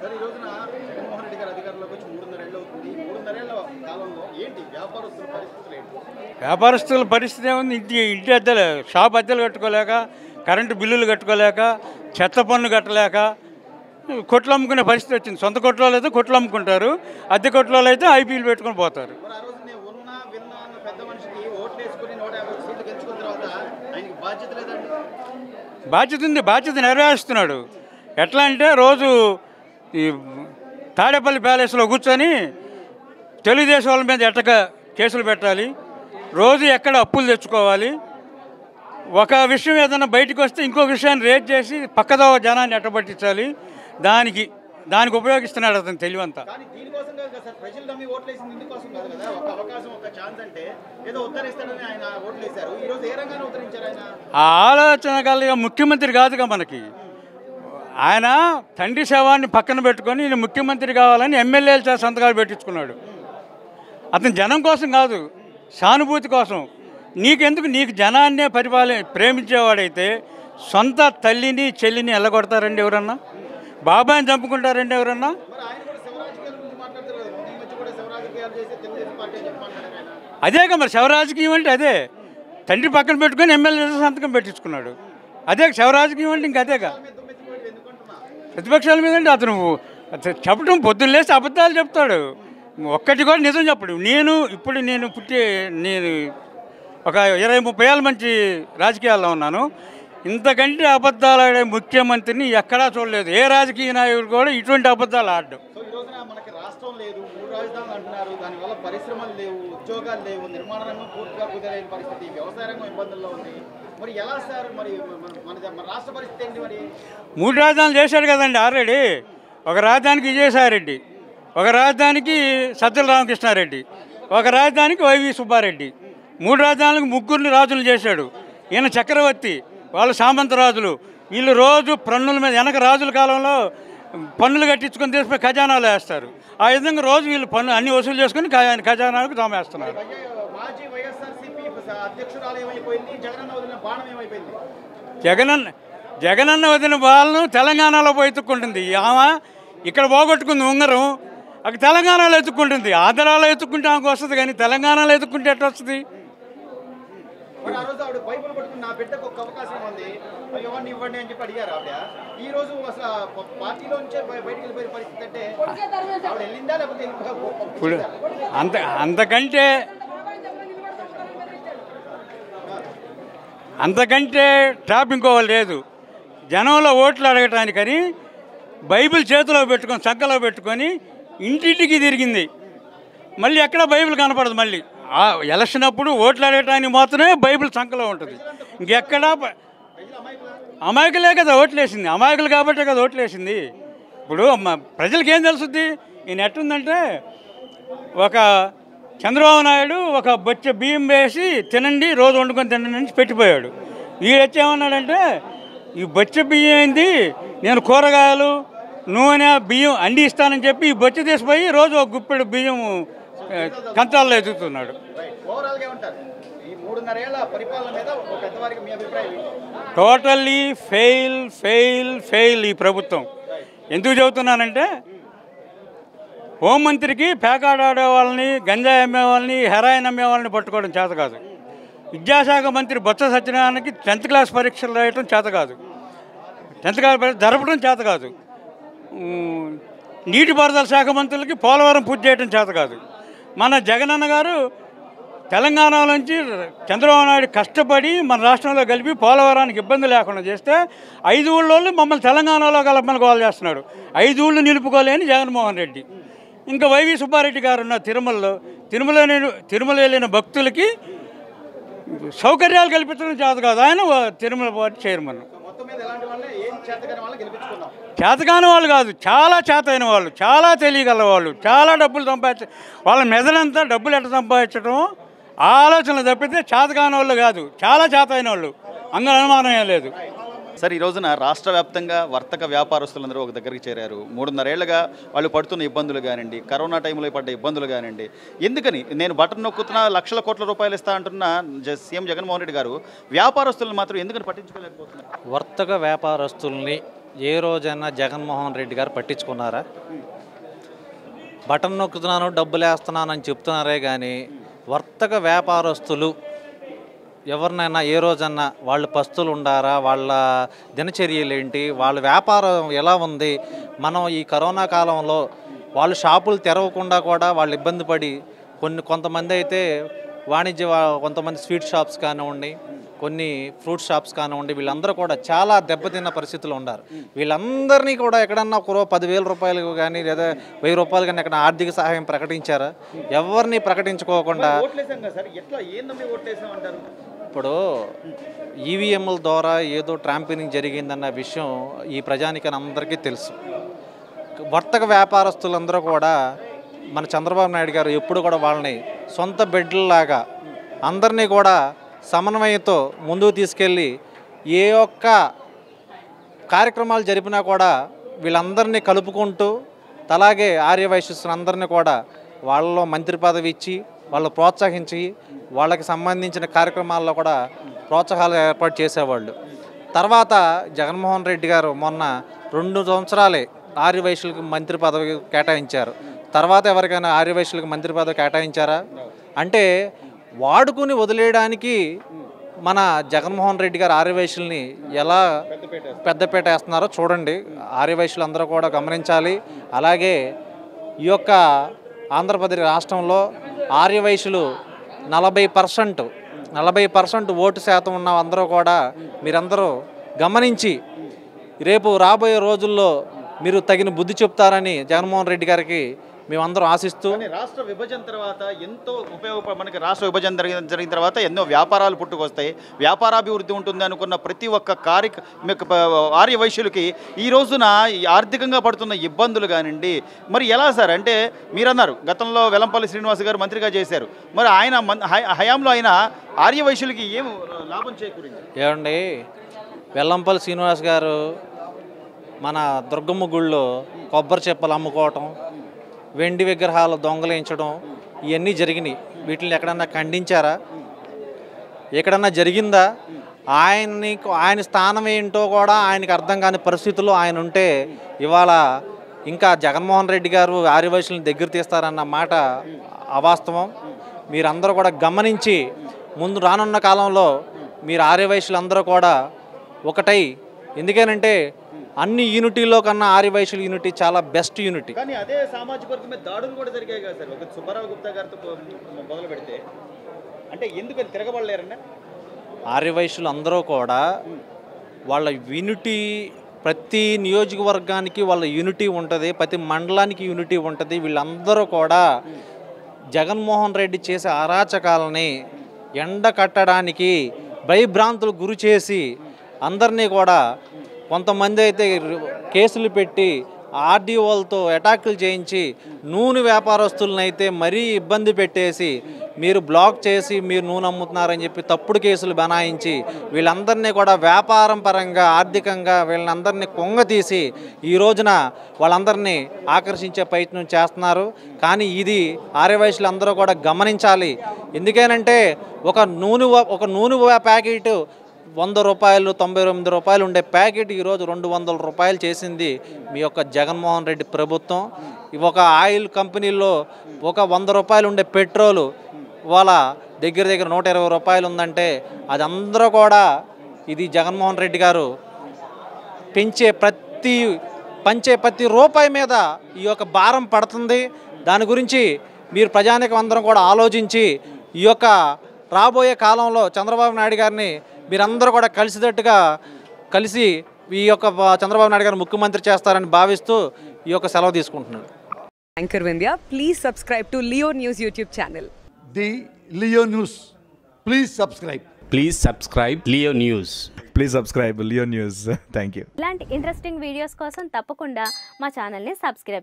Sir ఈ రోజున జగన్మోహన్ రెడ్డి గారు అధికారంలోకి వచ్చి మూడున్నరేళ్ళు అవుతుంది ఈ మూడున్నరేళ్ల కాలంలో ఏంటి వ్యాపారస్తుల పరిస్థితులు ఏంటి వ్యాపారస్తుల పరిస్థితి ఏముంది ఇంటి ఇంటి అద్దెలు షాప్ అద్దెలు కట్టుకోలేక కరెంటు బిల్లులు కట్టుకోలేక చెత్త పన్ను కట్టలేక కొట్లు అమ్ముకునే పరిస్థితి వచ్చింది సొంత కొట్లో అయితే కొట్లు అమ్ముకుంటారు అద్దె కొట్లో అయితే ఐపీలు పెట్టుకొని పోతారు మరి ఆ రోజు నేను ఉన్నా విన్నా అన్న పెద్ద మనిషికి ఓట్లు వేసుకుని నూట యాభై సీట్లు గెలుచుకున్న తర్వాత ఆయనకి బాధ్యత లేదండి బాధ్యత ఉంది బాధ్యత నెరవేరుస్తున్నాడు ఎట్లా అంటే రోజు ఈ తాడేపల్లి ప్యాలెస్లో కూర్చొని తెలుగుదేశం వాళ్ళ మీద ఎట్టక కేసులు పెట్టాలి రోజు ఎక్కడ అప్పులు తెచ్చుకోవాలి ఒక విషయం ఏదైనా బయటకు వస్తే ఇంకో విషయాన్ని రేట్ చేసి పక్కదో జనాన్ని ఎట్టబట్టించాలి దానికి దానికి ఉపయోగిస్తున్నాడు అతను తెలివంతా కానీ దీనికోసం కాదు కదా సార్ ప్రజలు నమ్మి ఓట్లు వేసింది ఇందుకోసం కాదు కదా ఒక అవకాశం ఒక ఛాన్స్ అంటే ఏదో ఉద్ధరిస్తాడని ఆయన ఓట్లు వేశారు ఈ రోజు ఏ రంగాన్ని ఉద్ధరించారు ఆయన ఆ ఆలోచన కలిగిన ముఖ్యమంత్రి కాదుగా మనకి ఆయన తండ్రి శవాన్ని పక్కన పెట్టుకొని ఈయన ముఖ్యమంత్రి కావాలని ఎమ్మెల్యేలు చేత సంతకాలు పెట్టించుకున్నాడు అతను జనం కోసం కాదు సానుభూతి కోసం నీకెందుకు నీకు జనాన్నే పరిపాలన ప్రేమించేవాడైతే సొంత తల్లిని చెల్లిని ఎల్లగొడతారండి ఎవరన్నా బాబాయిని చంపుకుంటారండి ఎవరన్నా మరి ఆయన కూడా శివరాజకీయాల గురించి మాట్లాడతారు కదా ఈ మధ్య కూడా శివరాజకీయాలు చేసి తెలుగుదేశం పార్టీ అని చెప్పమన్నారు ఆయన అదేగా మరి శవరాజకీయం అంటే అదే తండ్రి పక్కన పెట్టుకొని ఎమ్మెల్యే సంతకం పెట్టించుకున్నాడు అదే శవరాజకీయం అంటే ఇంక అదేగా మీద దుమ్మెత్తిపోయి ఎందుకంటున్నా ప్రతిపక్షాల మీద అంటే అతను అతను చెప్పడం పొద్దున్న లేసి అబద్ధాలు చెప్తాడు ఒక్కటి కూడా నిజం చెప్పడు నేను ఇప్పుడు నేను పుట్టి నేను ఒక ఇరవై ముప్పై ఏళ్ళ మంచి రాజకీయాల్లో ఉన్నాను ఇంతకంటే అబద్ధాలు ఆడే ముఖ్యమంత్రిని ఎక్కడా చూడలేదు ఏ రాజకీయ నాయకుడు కూడా ఇటువంటి అబద్ధాలు ఆడడం సో ఈ రోజున మనకి రాష్ట్రం లేదు మూడు రాజధానులు అంటున్నారు దానివల్ల పరిశ్రమలు లేవు ఉద్యోగాలు లేవు నిర్మాణ రంగం పూర్తిగా కుదరైన పరిస్థితి వ్యవసాయ రంగం ఇబ్బందుల్లో ఉంది మరి ఎలా సార్ మరి మన మన- మన రాష్ట్ర పరిస్థితి ఏంటి మరి మూడు రాజధానులు చేశాడు కదండి ఆల్రెడీ ఒక రాజధానికి విజయసాయిరెడ్డి ఒక రాజధానికి సజ్జల రామకృష్ణారెడ్డి ఒక రాజధానికి వైవి సుబ్బారెడ్డి మూడు రాజధానులకు ముగ్గురిని రాజులు చేశాడు ఈయన చక్రవర్తి వాళ్ళు సామంత రాజులు వీళ్ళు రోజు పన్నుల మీద వెనక రాజుల కాలంలో పన్నులు కట్టించుకొని తీసుకుని ఖజానాలు వేస్తారు ఆ విధంగా రోజు వీళ్ళు పన్ను అన్ని వసూలు చేసుకుని ఖజా- ఖజానాలకు జమేస్తున్నారు వైఎ- మాజీ వైఎస్ఆర్సీపీ అధ్యక్షురాలు ఏమైపోయింది జగనన్న వదిలిన బాణం ఏమైపోయింది జగనన్న జగనన్న వదిన వాళ్ళను తెలంగాణలో పోయి ఎత్తుక్కుంటుంది ఆమె ఇక్కడ పోగొట్టుకుంది ఉంగరం అక్కడ తెలంగాణలో ఎత్తుక్కుంటుంది ఆంధ్రాలో ఎత్తుక్కుంటే ఆమెకు వస్తుంది కానీ తెలంగాణలో ఎత్తుక్కుంటే ఎట్లా వస్తుంది మరి ఆ రోజు ఆవిడ బైబుల్ పట్టుకుని నా బిడ్డకు ఒక అవకాశం ఉంది ఇవ్వండి ఇవ్వండి అని చెప్పి అడిగారు ఆవిడ ఈ రోజు అసలు ఆ ప- పార్టీలోంచే బయ- బయటికి వెళ్ళిపోయిన పరిస్థితి అంటే ఆవిడ వెళ్ళిందా లేకపోతే ఇప్పుడు అంత అంతకంటే అంతకంటే ట్రాప్ ఇంకోవాలి లేదు జనంలో ఓట్లు అడగటానికని బైబిల్ చేతిలో పెట్టుకొని చక్కలో పెట్టుకొని ఇంటింటికి తిరిగింది మళ్ళీ ఎక్కడ బైబిల్ కనపడదు మళ్ళీ ఆ ఎలక్షన్ అప్పుడు ఓట్లు అడగటానికి మాత్రమే బైబిల్ చంకలో ఉంటుంది ఇంకెక్కడా బ- అమాయకులే కదా ఓట్లేసింది అమాయకులు కాబట్టే కదా ఓట్లేసింది ఇప్పుడు మ- ప్రజలకు ఏం తెలుసుద్ది ఈయన ఎట్టుందంటే ఒక చంద్రబాబు నాయుడు ఒక బొచ్చ బియ్యం వేసి తినండి రోజు వండుకొని తినండి అని పెట్టిపోయాడు వీడు వచ్చి ఏమన్నాడంటే ఈ బొచ్చ బియ్యం ఏంది నేను కూరగాయలు నూనె బియ్యం అండి ఇస్తానని చెప్పి ఈ బొచ్చ తీసిపోయి రోజు ఒక గుప్పెడు బియ్యం ఆ, కంచాల్లో ఎదుగుతున్నాడు ఓవరాల్ గా ఉంటారు ఈ మూడున్నరేళ్ల పరిపాలన మీద ఒక పెద్దవారికి మీ అభిప్రాయం ఏంటి? టోటల్లీ ఫెయిల్ ఫెయిల్ ఫెయిల్ ఈ ప్రభుత్వం ఎందుకు చెబుతున్నానంటే హోంమంత్రికి పేకాడాడే వాళ్ళని గంజాయి అమ్మే వాళ్ళని హెరాయిన్ అమ్మే వాళ్ళని పట్టుకోవడం చేత కాదు విద్యాశాఖ మంత్రి బొత్స సత్యనారాయణకి టెన్త్ క్లాస్ పరీక్షలు రాయటం చేత కాదు టెన్త్ క్లాస్ పరీక్ష జరపడం చేత కాదు ఉమ్, నీటిపారుదల శాఖ మంత్రులకి పోలవరం పూర్తి చేయడం చేత కాదు మన జగనన్న గారు తెలంగాణ నుంచి చంద్రబాబు నాయుడు కష్టపడి మన రాష్ట్రంలో కలిపి పోలవరానికి ఇబ్బంది లేకుండా చేస్తే ఐదు ఊళ్ళోళ్ళు మమ్మల్ని తెలంగాణలో కలపమని గోల్ చేస్తున్నాడు ఐదు ఊళ్ళు నిలుపుకోలేని జగన్మోహన్ రెడ్డి ఇంకా వైవి సుబ్బారెడ్డి గారు ఉన్న తిరుమలలో తిరుమల తిరుమల వెళ్ళిన భక్తులకి సౌకర్యాలు కల్పించడం చేత కాదు ఆయన వా- తిరుమల పార్టీ చైర్మన్ సో మొత్తం మీద ఎలాంటి వాళ్ళే ఏం చేతగాని వాళ్ళని గెలిపించుకుందాం చేతకాని వాళ్ళు కాదు చాలా చేతైన వాళ్ళు చాలా తెలియగల వాళ్ళు చాలా డబ్బులు సంపాదించ వాళ్ళ మెదడంతా డబ్బులు ఎట్లా సంపాదించడం ఆ ఆలోచనలు తప్పితే చేతకాని వాళ్ళు కాదు చాలా చేతైన వాళ్ళు అందులో అనుమానం ఏం లేదు సార్ ఈ రోజున రాష్ట్ర వ్యాప్తంగా వర్తక వ్యాపారస్తులందరూ ఒక దగ్గరికి చేరారు మూడున్నరేళ్లుగా వాళ్ళు పడుతున్న ఇబ్బందులు కానివ్వండి కరోనా టైంలో పడ్డ ఇబ్బందులు కానివ్వండి ఎందుకని నేను బటన్ నొక్కుతున్నా లక్షల కోట్ల రూపాయలు ఇస్తా అంటున్న జ- సీఎం జగన్మోహన్ రెడ్డి గారు వ్యాపారస్తులను మాత్రం ఎందుకని పట్టించుకోలేకపోతున్నారు వర్తక వ్యాపారస్తుల్ని ఏ రోజైనా జగన్మోహన్ రెడ్డి గారు పట్టించుకున్నారా బటన్ నొక్కుతున్నాను డబ్బులు వేస్తున్నాను అని చెప్తున్నారే కానీ వర్తక వ్యాపారస్తులు ఎవరినైనా ఏ రోజన్నా వాళ్ళు పస్తులు ఉండారా వాళ్ళ దినచర్యలు ఏంటి వాళ్ళ వ్యాపారం ఎలా ఉంది మనం ఈ కరోనా కాలంలో వాళ్ళు షాపులు తెరవకుండా కూడా వాళ్ళు ఇబ్బంది పడి కొన్ని కొంతమంది అయితే వాణిజ్య వా- కొంతమంది స్వీట్ షాప్స్ కానివ్వండి కొన్ని ఫ్రూట్ షాప్స్ కానివ్వండి వీళ్ళందరూ కూడా చాలా దెబ్బతిన్న పరిస్థితులు ఉన్నారు వీళ్ళందరినీ కూడా ఎక్కడన్నా ఒక రూ- పదివేల రూపాయలు కానీ లేదా వెయ్యి రూపాయలు కానీ ఎక్కడ ఆర్థిక సహాయం ప్రకటించారా ఎవరిని ప్రకటించుకోకుండా ఓట్లేసాం కదా సార్ ఎట్లా ఏం నమ్మి ఓట్లేసాం అంటారు ఇప్పుడు ఈవీఎంల ద్వారా ఏదో ట్రాంపినింగ్ జరిగిందన్న విషయం ఈ ప్రజానికని అందరికీ తెలుసు వర్తక వ్యాపారస్తులందరూ కూడా మన చంద్రబాబు నాయుడు గారు ఎప్పుడు కూడా వాళ్ళని సొంత బిడ్డల్లాగా అందరినీ కూడా సమన్వయంతో ముందుకు తీసుకెళ్ళి ఏ ఒక్క కార్యక్రమాలు జరిపినా కూడా వీళ్ళందరినీ కలుపుకుంటూ అలాగే ఆర్యవైశ్యులందరినీ కూడా వాళ్ళలో మంత్రి పదవి ఇచ్చి వాళ్ళు ప్రోత్సహించి వాళ్ళకి సంబంధించిన కార్యక్రమాల్లో కూడా ప్రోత్సాహాలు ఏర్పాటు చేసేవాళ్ళు తర్వాత జగన్మోహన్ రెడ్డి గారు మొన్న రెండు సంవత్సరాలే ఆర్యవైశ్యులకు మంత్రి పదవి కేటాయించారు తర్వాత ఎవరికైనా ఆర్యవైశ్యులకు మంత్రి పదవి కేటాయించారా అంటే వాడుకుని వదిలేయడానికి మన జగన్మోహన్ రెడ్డి గారు ఆర్యవైశ్యుల్ని ఎలా పెద్దపేట వేస్తున్నారో చూడండి ఆర్యవైశ్యులు అందరూ కూడా గమనించాలి అలాగే ఈ యొక్క ఆంధ్రప్రదేశ్ రాష్ట్రంలో ఆర్యవైశ్యులు నలభై పర్సెంట్ నలభై పర్సెంట్ ఓటు శాతం ఉన్న అందరూ కూడా మీరందరూ గమనించి రేపు రాబోయే రోజుల్లో మీరు తగిన బుద్ధి చెప్తారని జగన్మోహన్ రెడ్డి గారికి మేమందరం ఆశిస్తూ కానీ రాష్ట్ర విభజన తర్వాత ఎంతో ఉపయోగప మనకి రాష్ట్ర విభజన జరిగిన జరిగిన తర్వాత ఎన్నో వ్యాపారాలు పుట్టుకొస్తాయి వ్యాపారాభివృద్ధి ఉంటుంది అనుకున్న ప్రతి ఒక్క కార్య మీకు ప- ఆర్య వైశ్యులకి ఈ రోజున ఈ ఆర్థికంగా పడుతున్న ఇబ్బందులు కానివ్వండి మరి ఎలా సార్ అంటే మీరన్నారు గతంలో వెల్లంపల్లి శ్రీనివాస్ గారు మంత్రిగా చేశారు మరి ఆయన మన్- హయ- హయాంలో ఆయన ఆర్య వైశ్యులకి ఏం లాభం చేకూరింది ఏమండి వెల్లంపల్లి శ్రీనివాస్ గారు మన దుర్గమ్మ గుళ్ళో కొబ్బరి చెప్పలు అమ్ముకోవటం వెండి విగ్రహాలు దొంగలించడం ఇవన్నీ జరిగినాయి వీటిని ఎక్కడన్నా ఖండించారా ఎక్కడన్నా జరిగిందా ఆయన్ని ఆయన స్థానం ఏంటో కూడా ఆయనకి అర్థం కాని పరిస్థితుల్లో ఆయన ఉంటే ఇవాళ ఇంకా జగన్మోహన్ రెడ్డి గారు ఆర్యవైశ్యులను దగ్గర తీస్తారన్న మాట అవాస్తవం మీరందరూ కూడా గమనించి ముందు రానున్న కాలంలో మీరు ఆర్యవైశ్యులందరూ కూడా ఒకటై ఎందుకనంటే అన్ని యూనిటీలో కన్నా ఆర్యవైశ్యుల యూనిటీ చాలా బెస్ట్ యూనిటీ కానీ అదే సామాజిక వర్గం మీద దాడులు కూడా జరిగాయి కదా సార్ ఒక సుబ్బారావు గుప్తా గారితో పో- మొదలు పెడితే అంటే ఎందుకని తిరగబడలేరన్నా ఆర్యవైశ్యులు అందరూ కూడా వాళ్ళ యూనిటీ ప్రతి నియోజకవర్గానికి వాళ్ళ యూనిటీ ఉంటుంది ప్రతి మండలానికి యూనిటీ ఉంటుంది వీళ్ళందరూ కూడా జగన్మోహన్ రెడ్డి చేసే అరాచకాలని ఎండ కట్టడానికి భయభ్రాంతులు గురి చేసి అందరినీ కూడా కొంతమంది అయితే కేసులు పెట్టి ఆర్డీఓలతో అటాకులు చేయించి నూనె వ్యాపారస్తులను అయితే మరీ ఇబ్బంది పెట్టేసి మీరు బ్లాక్ చేసి మీరు నూనె అమ్ముతున్నారని చెప్పి తప్పుడు కేసులు బనాయించి వీళ్ళందరినీ కూడా వ్యాపారం పరంగా ఆర్థికంగా వీళ్ళందరినీ కొంగతీసి ఈ రోజున వాళ్ళందరినీ ఆకర్షించే ప్రయత్నం చేస్తున్నారు కానీ ఇది ఆర్యవైశ్యులు అందరూ కూడా గమనించాలి ఎందుకేనంటే ఒక నూనె వ- ఒక నూనె వ- ప్యాకెట్ వంద రూపాయలు తొంభై ఎనిమిది రూపాయలు ఉండే ప్యాకెట్ ఈరోజు రెండు వందల రూపాయలు చేసింది మీ యొక్క జగన్మోహన్ రెడ్డి ప్రభుత్వం ఇవి ఒక ఆయిల్ కంపెనీలో ఒక వంద రూపాయలు ఉండే పెట్రోలు ఇవాళ దగ్గర దగ్గర నూట ఇరవై రూపాయలు ఉందంటే అది అందరూ కూడా ఇది జగన్మోహన్ రెడ్డి గారు పెంచే ప్రతి పంచే ప్రతి రూపాయి మీద ఈ యొక్క భారం పడుతుంది దాని గురించి మీరు ప్రజానికం అందరం కూడా ఆలోచించి ఈ యొక్క రాబోయే కాలంలో చంద్రబాబు నాయుడు గారిని మీరందరూ కూడా కలిసినట్టుగా కలిసి ఈ యొక్క చంద్రబాబు నాయుడు గారిని ముఖ్యమంత్రి చేస్తారని భావిస్తూ ఈ యొక్క సెలవు తీసుకుంటున్నాను Anchor Vindhya, please subscribe to Leo News YouTube channel. the Leo News. Please subscribe. Please subscribe Leo News. Please subscribe Leo News thank you ఇలాంటి ఇంట్రెస్టింగ్ వీడియోస్ కోసం తప్పకుండా మా ఛానల్ని సబ్స్క్రైబ్